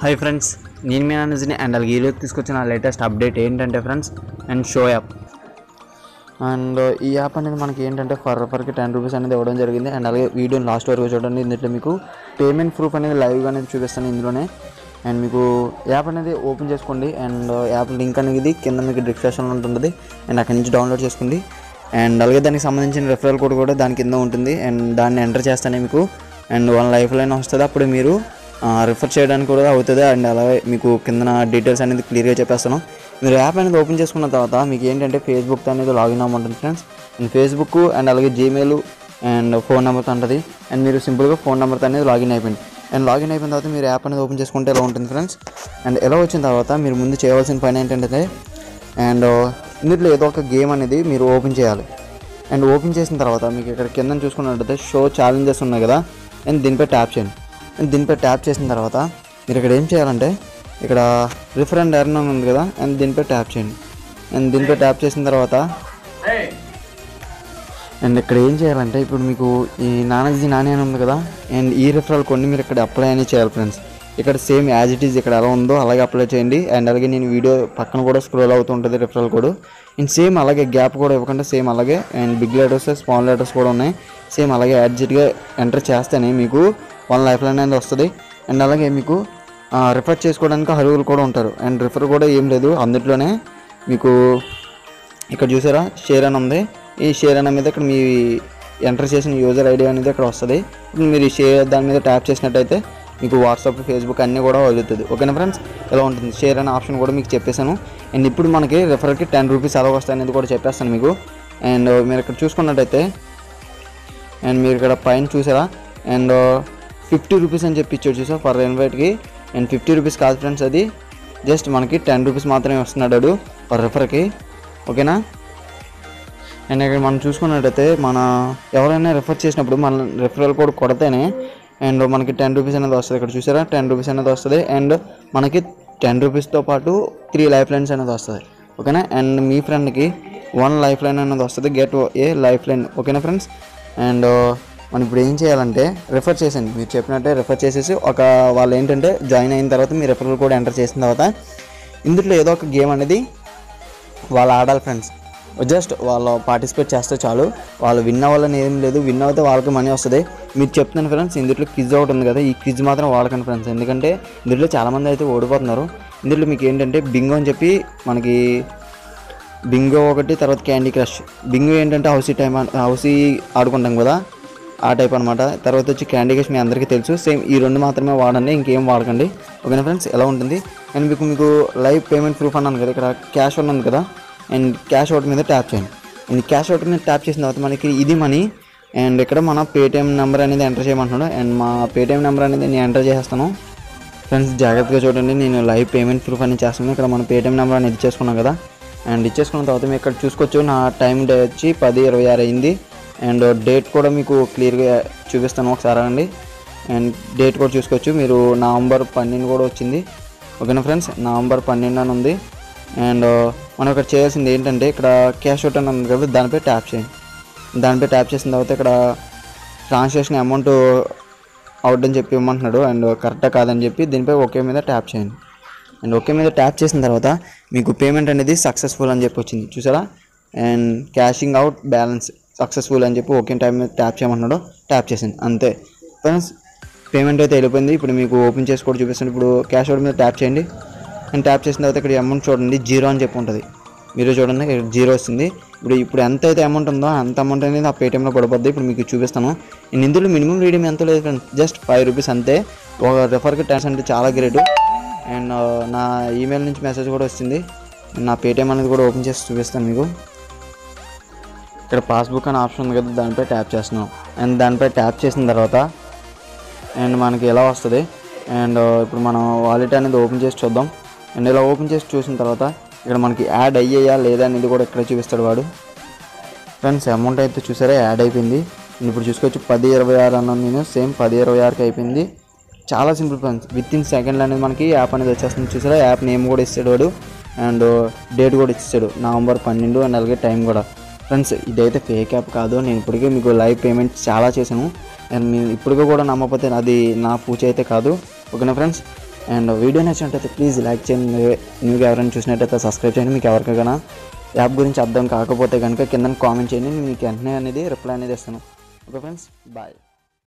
hi friends నేను మీ నాన్నజిని and అలాగే ఈరోజు తీసుకొచ్చిన లేటెస్ట్ అప్డేట్ ఏంటంటే friends and show app and ఈ యాప్ అనేది మనకి ఏంటంటే ఫర్ రెఫర్కి టెన్ రూపీస్ అనేది ఇవ్వడం జరిగింది అండ్ అలాగే వీడియోని లాస్ట్ వరకు చూడండి ఇందులో మీకు పేమెంట్ ప్రూఫ్ అనేది లైవ్గా అనేది చూపిస్తాను ఇందులోనే అండ్ మీకు యాప్ అనేది ఓపెన్ చేసుకోండి అండ్ యాప్ లింక్ అనేది కింద మీకు డిస్క్రిప్షన్లో ఉంటుంది అండ్ అక్కడి నుంచి డౌన్లోడ్ చేసుకోండి అండ్ అలాగే దానికి సంబంధించిన రెఫరల్ కోడ్ కూడా దాని కింద ఉంటుంది అండ్ దాన్ని ఎంటర్ చేస్తానే మీకు అండ్ వన్ లైఫ్ లైన్ వస్తుంది అప్పుడు మీరు రిఫర్ చేయడానికి కూడా అవుతుంది అండ్ అలాగే మీకు కింద డీటెయిల్స్ అనేది క్లియర్గా చెప్పేస్తాను మీరు యాప్ అనేది ఓపెన్ చేసుకున్న తర్వాత మీకు ఏంటంటే ఫేస్బుక్ అనేది లాగిన్ అవ్వమంటుంది ఫ్రెండ్స్ అండ్ ఫేస్బుక్ అండ్ అలాగే జీమెయిల్ అండ్ ఫోన్ నెంబర్తో ఉంటుంది అండ్ మీరు సింపుల్గా ఫోన్ నెంబర్తో అనేది లాగిన్ అయిపోయింది అండ్ లాగిన్ అయిపోయిన తర్వాత మీరు యాప్ అనేది ఓపెన్ చేసుకుంటే ఎలా ఉంటుంది ఫ్రెండ్స్ అండ్ ఎలా వచ్చిన తర్వాత మీరు ముందు చేయవలసిన పని ఏంటంటే అండ్ ఇందులో ఏదో ఒక గేమ్ అనేది మీరు ఓపెన్ చేయాలి అండ్ ఓపెన్ చేసిన తర్వాత మీకు ఇక్కడ కింద చూసుకున్నట్టయితే షో ఛాలెంజెస్ ఉన్నాయి కదా అండ్ దీనిపై ట్యాప్ చేయండి అండ్ దీనిపై ట్యాప్ చేసిన తర్వాత మీరు ఇక్కడ ఏం చేయాలంటే ఇక్కడ రిఫర్ అండ్ ఎర్న్ అని ఉంది కదా అండ్ దీనిపై ట్యాప్ చేయండి అండ్ దీనిపై ట్యాప్ చేసిన తర్వాత అండ్ ఇక్కడ ఏం చేయాలంటే ఇప్పుడు మీకు ఈ నానాజీ నాని అని ఉంది కదా అండ్ ఈ రిఫరల్ కొన్ని మీరు ఇక్కడ అప్లై అని చేయాలి ఫ్రెండ్స్ ఇక్కడ సేమ్ యాజ్ ఇట్ ఈజ్ ఇక్కడ ఎలా ఉందో అలాగే అప్లై చేయండి అండ్ అలాగే నేను వీడియో పక్కన కూడా స్క్రోల్ అవుతుంటుంది రిఫరల్ కోడ్ అండ్ సేమ్ అలాగే గ్యాప్ కూడా ఇవ్వకుండా సేమ్ అలాగే and big letters small letters కూడా ఉన్నాయి సేమ్ అలాగే యాడ్జిట్గా ఎంటర్ చేస్తేనే మీకు వన్ లైఫ్ లైన్ అనేది వస్తుంది అండ్ అలాగే మీకు రిఫర్ చేసుకోవడానికి అర్హులు కూడా ఉంటారు అండ్ రిఫర్ కూడా ఏం లేదు అందులోనే మీకు ఇక్కడ చూసారా షేర్ అని ఉంది ఈ షేర్ అన్న మీద ఇక్కడ మీ ఎంటర్ చేసిన యూజర్ ఐడి అనేది ఇక్కడ వస్తుంది ఇప్పుడు మీరు ఈ షేర్ దాని మీద ట్యాప్ చేసినట్టయితే మీకు వాట్సాప్ ఫేస్బుక్ అన్నీ కూడా వదులుతుంది ఓకేనా ఫ్రెండ్స్ ఇలా ఉంటుంది షేర్ అనే ఆప్షన్ కూడా మీకు చెప్పేశాను అండ్ ఇప్పుడు మనకి రెఫరల్కి టెన్ రూపీస్ ఎలా వస్తాయి అనేది కూడా చెప్పేస్తాను మీకు అండ్ మీరు ఇక్కడ చూసుకున్నట్టయితే అండ్ మీరు ఇక్కడ పైన చూసారా అండ్ ఫిఫ్టీ రూపీస్ అని చెప్పి ఇచ్చాడు చూసా ఫర్ ఇన్వైట్కి అండ్ ఫిఫ్టీ రూపీస్ కాదు ఫ్రెండ్స్ అది జస్ట్ మనకి టెన్ రూపీస్ మాత్రమే వస్తున్నాడు వాడు పర్ రెఫర్కి ఓకేనా అండ్ ఇక్కడ మనం చూసుకున్నట్టయితే మన ఎవరైనా రెఫర్ చేసినప్పుడు మన రెఫరల్ కోడ్ కొడితేనే అండ్ మనకి టెన్ రూపీస్ అనేది వస్తుంది ఇక్కడ చూసారా టెన్ రూపీస్ అనేది వస్తుంది అండ్ మనకి టెన్ రూపీస్తో పాటు త్రీ లైఫ్ లైన్స్ అనేది వస్తుంది ఓకేనా అండ్ మీ ఫ్రెండ్కి వన్ లైఫ్ లైన్ అనేది వస్తుంది గెట్ ఏ లైఫ్ లైన్ ఓకేనా ఫ్రెండ్స్ అండ్ మనం ఇప్పుడు ఏం చేయాలంటే రెఫర్ చేసండి మీరు చెప్పినట్టే రెఫర్ చేసేసి ఒక వాళ్ళు ఏంటంటే జాయిన్ అయిన తర్వాత మీ రెఫరల్ కోడ్ ఎంటర్ చేసిన తర్వాత ఇందులో ఏదో ఒక గేమ్ అనేది వాళ్ళు ఆడాలి ఫ్రెండ్స్ జస్ట్ వాళ్ళు పార్టిసిపేట్ చేస్తే చాలు వాళ్ళు విన్ అవ్వాలని ఏం లేదు విన్ అవుతే వాళ్ళకి మనీ వస్తుంది మీరు చెప్తున్నాను ఫ్రెండ్స్ ఇందులో క్విజ్ ఒకటి ఉంది కదా ఈ క్విజ్ మాత్రం వాడకండి ఫ్రెండ్స్ ఎందుకంటే ఇందులో చాలామంది అయితే ఓడిపోతున్నారు ఇందులో మీకు ఏంటంటే బింగో అని చెప్పి మనకి బింగో ఒకటి తర్వాత క్యాండీ క్రష్ బింగో ఏంటంటే హౌసీ టైం హౌసీ ఆడుకుంటాం కదా ఆ టైప్ అనమాట తర్వాత వచ్చి క్యాండీ క్రష్ మీ అందరికీ తెలుసు సేమ్ ఈ రెండు మాత్రమే వాడండి ఇంకేం వాడకండి ఓకేనా ఫ్రెండ్స్ ఎలా ఉంటుంది అండ్ మీకు మీకు లైవ్ పేమెంట్ ప్రూఫ్ అన్నాను కదా ఇక్కడ క్యాష్ ఉన్నది కదా అండ్ క్యాష్ అవుట్ మీద ట్యాప్ చేయండి అండ్ క్యాష్ అవుట్ మీద ట్యాప్ చేసిన తర్వాత మనకి ఇది మనీ అండ్ ఇక్కడ మన పేటిఎం నెంబర్ అనేది ఎంటర్ చేయమంటున్నాడు అండ్ మా పేటిఎం నెంబర్ అనేది నేను ఎంటర్ చేస్తాను ఫ్రెండ్స్ జాగ్రత్తగా చూడండి నేను లైవ్ పేమెంట్ ప్రూఫ్ అనేది చేస్తున్నాను ఇక్కడ మన పేటిఎం నెంబర్ అనేది ఇచ్చేసుకున్నాం కదా అండ్ ఇచ్చేసుకున్న తర్వాత మీరు ఇక్కడ చూసుకోవచ్చు నా టైం డే వచ్చి పది ఇరవై ఆరు అయింది అండ్ డేట్ కూడా మీకు క్లియర్గా చూపిస్తాను ఒకసారి అండి అండ్ డేట్ కూడా చూసుకోవచ్చు మీరు నవంబర్ పన్నెండు కూడా వచ్చింది ఓకేనా ఫ్రెండ్స్ నవంబర్ పన్నెండు అని ఉంది అండ్ మనం ఇక్కడ చేయాల్సింది ఏంటంటే ఇక్కడ క్యాష్ అవుట్ అని ఉంది కదా దానిపై ట్యాప్ చేయండి దానిపై ట్యాప్ చేసిన తర్వాత ఇక్కడ ట్రాన్సాక్షన్ అమౌంట్ అవుట్ అని చెప్పి ఇవ్వమంటున్నాడు అండ్ కరెక్టా కాదని చెప్పి దీనిపై ఓకే మీద ట్యాప్ చేయండి అండ్ ఓకే మీద ట్యాప్ చేసిన తర్వాత మీకు పేమెంట్ అనేది సక్సెస్ఫుల్ అని చెప్పి వచ్చింది చూసారా and cashing out balance successful అని చెప్పి ఓకే టైం మీద ట్యాప్ చేయమన్నాడు ట్యాప్ చేసింది అంతే ఫ్రెండ్స్ పేమెంట్ అయితే వెళ్ళిపోయింది ఇప్పుడు మీకు ఓపెన్ చేసి కూడా చూపిస్తాను ఇప్పుడు క్యాష్ అవుట్ మీద ట్యాప్ చేయండి అండ్ ట్యాప్ చేసిన తర్వాత ఇక్కడ అమౌంట్ చూడండి జీరో అని చెప్పి ఉంటుంది మీరు చూడండి ఇక్కడ జీరో వస్తుంది ఇప్పుడు ఇప్పుడు ఎంత అయితే అమౌంట్ ఉందో అంత అమౌంట్ అనేది ఆ పేటిఎంలో పడిపోద్ది ఇప్పుడు మీకు చూపిస్తాను నేను ఇందులో మినిమం రీడింగ్ ఎంత లేదు ఫ్రెండ్స్ జస్ట్ ఫైవ్ రూపీస్ అంతే ఒక రెఫర్కి ట్యాక్స్ అంటే చాలా గ్రేట్ అండ్ నా ఈమెయిల్ నుంచి మెసేజ్ కూడా వచ్చింది నా పేటిఎం అనేది కూడా ఓపెన్ చేసి చూపిస్తాను మీకు ఇక్కడ పాస్బుక్ అనే ఆప్షన్ ఉంది కదా దానిపై ట్యాప్ చేస్తున్నాం అండ్ దానిపై ట్యాప్ చేసిన తర్వాత అండ్ మనకి ఎలా వస్తుంది అండ్ ఇప్పుడు మనం వాలెట్ అనేది ఓపెన్ చేసి చూద్దాం అండ్ ఇలా ఓపెన్ చేసి చూసిన తర్వాత ఇక్కడ మనకి యాడ్ అయ్యాయా లేదా అనేది కూడా ఇక్కడ చూపిస్తాడు వాడు ఫ్రెండ్స్ అమౌంట్ అయితే చూసారా యాడ్ అయిపోయింది నేను ఇప్పుడు చూసుకోవచ్చు పది ఇరవై ఆరు అన్నాను నేను సేమ్ పది ఇరవై ఆరుకి అయిపోయింది చాలా simple friends within second అనేది మనకి యాప్ అనేది వచ్చేస్తుంది చూసారా యాప్ నేమ్ కూడా ఇస్తాడు వాడు అండ్ డేట్ కూడా ఇచ్చాడు నవంబర్ పన్నెండు అండ్ అలాగే టైం కూడా ఫ్రెండ్స్ ఇదైతే ఫేక్ యాప్ కాదు నేను ఇప్పటికే మీకు లైవ్ పేమెంట్ చాలా చేశాను అండ్ మీరు ఇప్పటికీ కూడా నమ్మకపోతే అది నా పూచ అయితే కాదు ఓకేనా ఫ్రెండ్స్ అండ్ వీడియో నచ్చినట్టయితే ప్లీజ్ లైక్ చేయండి న్యూగా ఎవరైనా చూసినట్టయితే సబ్స్క్రైబ్ చేయండి మీకు ఎవరికైనా యాప్ గురించి అర్థం కాకపోతే కనుక కింద కామెంట్ చేయండి నేను మీకు వెంటనే అనేది రిప్లై అనేది ఇస్తాను ఓకే ఫ్రెండ్స్ బాయ్